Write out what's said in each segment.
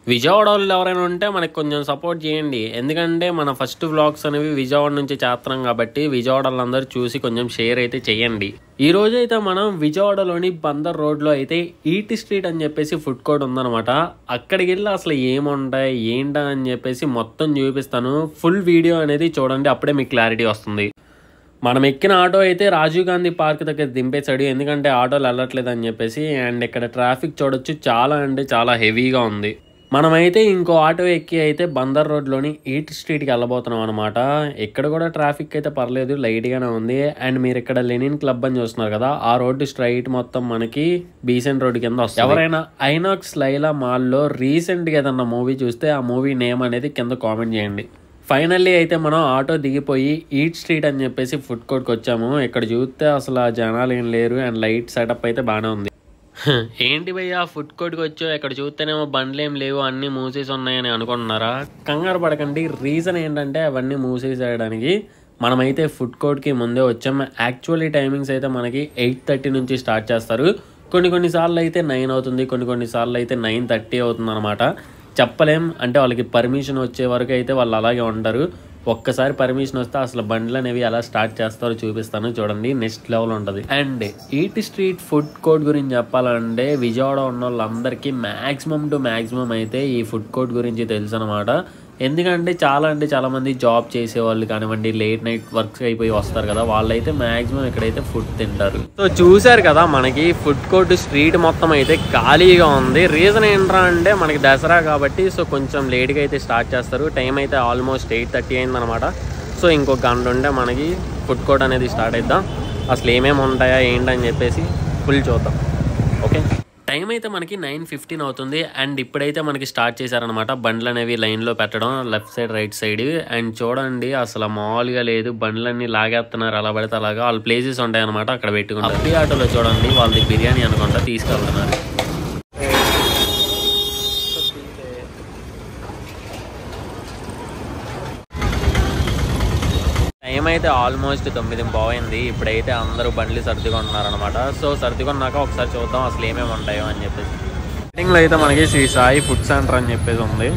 విజయవాడ వాళ్ళు ఎవరైనా ఉంటే మనకి కొంచెం సపోర్ట్ చేయండి ఎందుకంటే మన ఫస్ట్ వ్లాగ్స్ అనేవి విజయవాడ నుంచి చేస్తున్నాం కాబట్టి విజయవాడ వాళ్ళందరూ చూసి కొంచెం షేర్ అయితే చేయండి ఈ రోజు అయితే మనం విజయవాడలోని బందర్ రోడ్లో అయితే ఈటీ స్ట్రీట్ అని చెప్పేసి ఫుడ్ కోర్ట్ ఉందన్నమాట అక్కడికి వెళ్ళి అసలు ఏముంటాయి ఏంటా అని చెప్పేసి మొత్తం చూపిస్తాను ఫుల్ వీడియో అనేది చూడండి అప్పుడే మీకు క్లారిటీ వస్తుంది మనం ఎక్కిన ఆటో అయితే రాజీవ్ గాంధీ పార్క్ దగ్గర దింపేశాడు ఎందుకంటే ఆటోలు వెళ్ళట్లేదు అని చెప్పేసి అండ్ ఇక్కడ ట్రాఫిక్ చూడొచ్చు చాలా అంటే చాలా హెవీగా ఉంది మనమైతే ఇంకో ఆటో ఎక్కి అయితే బందర్ రోడ్లోని ఈట్ స్ట్రీట్కి వెళ్ళబోతున్నాం అనమాట ఇక్కడ కూడా ట్రాఫిక్ అయితే పర్లేదు లైట్గానే ఉంది అండ్ మీరు ఇక్కడ లెనిన్ క్లబ్ అని చూస్తున్నారు కదా ఆ రోడ్డు స్ట్రైట్ మొత్తం మనకి బీసెంట్ రోడ్ కింద వస్తుంది ఎవరైనా ఐనాక్స్ లైలా మాల్లో రీసెంట్గా ఏదన్నా మూవీ చూస్తే ఆ మూవీ నేమ్ అనేది కింద కామెంట్ చేయండి ఫైనల్లీ అయితే మనం ఆటో దిగిపోయి ఈట్ స్ట్రీట్ అని చెప్పేసి ఫుడ్ కోర్ట్కి వచ్చాము ఇక్కడ చూస్తే అసలు ఆ జనాలు ఏం లేరు అండ్ లైట్ సెటప్ అయితే బాగానే ఉంది హ, ఏంటి భయ్యా ఫుడ్ కోర్ట్కి వచ్చావు ఇక్కడ చూస్తేనేమో బండ్లు ఏం లేవు అన్నీ మూసేసి ఉన్నాయని అనుకుంటున్నారా కంగారు పడకండి రీజన్ ఏంటంటే అవన్నీ మూసేసేయడానికి మనమైతే ఫుడ్ కోర్ట్కి ముందే వచ్చాం యాక్చువల్లీ టైమింగ్స్ అయితే మనకి ఎయిట్ థర్టీ నుంచి స్టార్ట్ చేస్తారు కొన్ని కొన్ని సార్లు అయితే నైన్ అవుతుంది కొన్ని కొన్ని సార్లు అయితే నైన్ థర్టీ అవుతుంది అనమాట చెప్పలేం అంటే వాళ్ళకి పర్మిషన్ వచ్చే వరకు అయితే వాళ్ళు అలాగే ఉంటారు ఒక్కసారి పర్మిషన్ వస్తే అసలు బండ్లు అనేవి ఎలా స్టార్ట్ చేస్తారో చూపిస్తాను చూడండి నెక్స్ట్ లెవెల్ ఉంటుంది and eat street food court గురించి చెప్పాలంటే విజయవాడ ఉన్న వాళ్ళందరికీ మ్యాక్సిమం టు మ్యాక్సిమం అయితే ఈ ఫుడ్ కోర్ట్ గురించి తెలుసు అనమాట ఎందుకంటే చాలా అంటే చాలా మంది జాబ్ చేసే వాళ్ళు కానివ్వండి లేట్ నైట్ వర్క్స్ అయిపోయి వస్తారు కదా వాళ్ళైతే మాక్సిమం ఇక్కడైతే ఫుడ్ తింటారు సో చూసారు కదా మనకి ఫుడ్ కోర్ట్ స్ట్రీట్ మొత్తం అయితే ఖాళీగా ఉంది రీజన్ ఏంట్రా అంటే మనకి దసరా కాబట్టి సో కొంచెం లేట్గా అయితే స్టార్ట్ చేస్తారు టైం అయితే ఆల్మోస్ట్ ఎయిట్ థర్టీ అయిందనమాట సో ఇంకొక గంట ఉంటే మనకి ఫుడ్ కోర్ట్ అనేది స్టార్ట్ అవుతాం అసలు ఏమేమి ఉంటాయా ఏంటని చెప్పేసి ఫుల్ చూద్దాం ఓకే టైం అయితే మనకి నైన్ ఫిఫ్టీన్ అవుతుంది అండ్ ఇప్పుడైతే మనకి స్టార్ట్ చేశారనమాట బండ్లు అనేవి లైన్లో పెట్టడం left side right side and చూడండి అసలు మామూలుగా లేదు బండ్లన్నీ లాగేస్తున్నారు అలా పడితే అలాగా వాళ్ళ ప్లేసెస్ ఉంటాయి అనమాట అక్కడ పెట్టుకుంటారు అప్పి ఆటోలో చూడండి వాళ్ళది బిర్యానీ అనుకుంటా తీసుకెళ్తున్నారు టైం అయితే ఆల్మోస్ట్ తొమ్మిది పోయింది ఇప్పుడైతే అందరూ బండ్లు సర్దుకుంటున్నారు అనమాట సో సర్దుకున్నాక ఒకసారి చూద్దాం అసలు ఏమేమి ఉంటాయో అని చెప్పేసి లో అయితే మనకి శ్రీ సాయి ఫుడ్ సెంటర్ అని చెప్పేసి ఉంది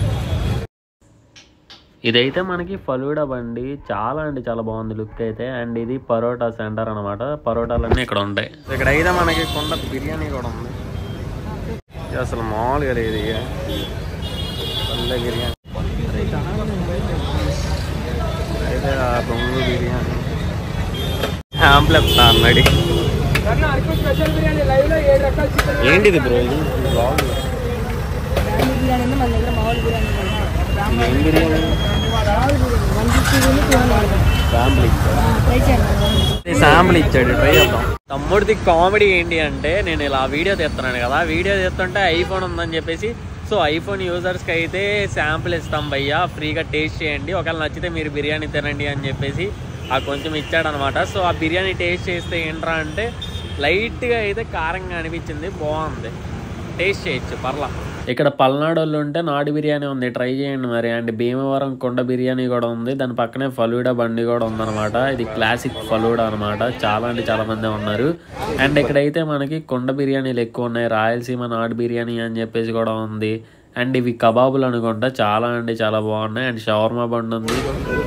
ఇదైతే మనకి ఫలూడా బండి చాలా అంటే చాలా బాగుంది లుక్ అయితే అండ్ ఇది పరోటా సెంటర్ అనమాట పరోటాలన్నీ ఇక్కడ ఉంటాయి ఇక్కడ అయితే మనకి కొండ బిర్యానీ కూడా ఉంది ఇది అసలు మామూలుగా లేదు ఇక పల్లె బిర్యానీ అయితే ఆ బొంగు బిర్యానీ శాంపుల్ చెప్తా అన్నడి ఏంటిది బ్రో ఇది బ్లాగ్ బిర్యానీ ఉంది మన దగ్గర మామూలు బిర్యానీ ఉంది. ఏం బిర్యానీ వన్ ఫిఫ్టీ ఉంది టూ హండ్రెడ్ శాంపుల్ ఇచ్చాడు ట్రై చేయండి శాంపుల్ ఇచ్చాడు ట్రై చేద్దాం తమ్ముడిది కామెడీ ఏంటి అంటే నేను ఇలా వీడియో తీస్తున్నాను కదా వీడియో తీస్తుంటే ఐఫోన్ ఉందని చెప్పేసి సో ఐఫోన్ యూజర్స్కి అయితే శాంపుల్ ఇస్తాం భయ్యా ఫ్రీగా టేస్ట్ చేయండి ఒకవేళ నచ్చితే మీరు బిర్యానీ తినండి అని చెప్పేసి ఆ కొంచెం ఇచ్చాడనమాట సో ఆ బిర్యానీ టేస్ట్ చేస్తే ఏంట్రా అంటే లైట్గా అయితే కారంగా అనిపించింది బాగుంది టేస్ట్ చేయొచ్చు పర్లా ఇక్కడ పల్నాడు వాళ్ళు ఉంటే నాటు బిర్యానీ ఉంది ట్రై చేయండి మరి అండ్ భీమవరం కొండ బిర్యానీ కూడా ఉంది దాని పక్కనే ఫలూడా బండి కూడా ఉందన్నమాట ఇది క్లాసిక్ ఫలూడా అనమాట చాలా అంటే చాలా మంది ఉన్నారు అండ్ ఇక్కడైతే మనకి కొండ బిర్యానీలు ఎక్కువ ఉన్నాయి రాయలసీమ నాటు బిర్యానీ అని చెప్పేసి కూడా ఉంది అండ్ ఇవి కబాబులు అనుకుంటా చాలా అంటే చాలా బాగున్నాయి అండ్ షవర్మా బండి ఉంది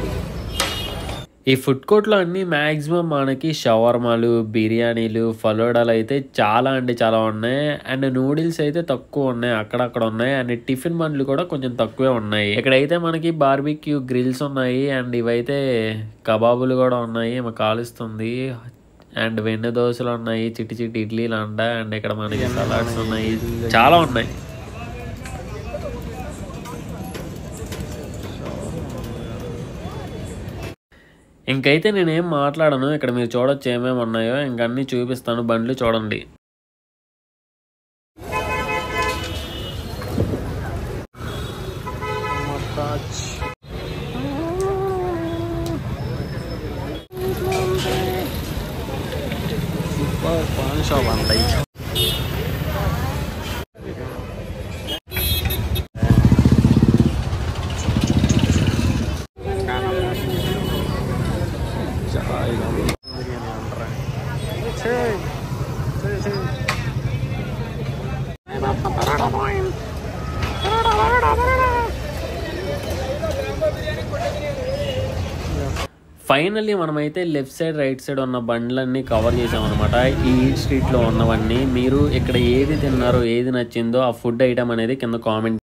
ఈ ఫుడ్ కోర్ట్లో అన్ని మ్యాక్సిమం మనకి షవర్మాలు బిర్యానీలు ఫలోడాలు అయితే చాలా అంటే చాలా ఉన్నాయి అండ్ నూడిల్స్ అయితే తక్కువ ఉన్నాయి అక్కడక్కడ ఉన్నాయి అండ్ టిఫిన్ బండ్లు కూడా కొంచెం తక్కువే ఉన్నాయి ఇక్కడైతే మనకి బార్బిక్యూ గ్రిల్స్ ఉన్నాయి అండ్ ఇవైతే కబాబులు కూడా ఉన్నాయి ఏమో కాలుస్తుంది అండ్ వెన్న దోశలు ఉన్నాయి చిట్టి చిట్టి ఇడ్లీలు అంట అండ్ ఇక్కడ మనకి సలాడ్స్ ఉన్నాయి చాలా ఉన్నాయి ఇంకైతే నేనేం మాట్లాడను ఇక్కడ మీరు చూడొచ్చు ఏమేమి ఉన్నాయో ఇంక అన్నీ చూపిస్తాను బండ్లు చూడండి సూపర్ పాన్ షాప్ అంట ఫైనల్లీ మనమైతే లెఫ్ట్ సైడ్ రైట్ సైడ్ ఉన్న బండ్లన్నీ కవర్ చేసామన్నమాట ఈ ఈట్ స్ట్రీట్లో ఉన్నవన్నీ మీరు ఇక్కడ ఏది తిన్నారో ఏది నచ్చిందో ఆ ఫుడ్ ఐటమ్ అనేది కింద కామెంట్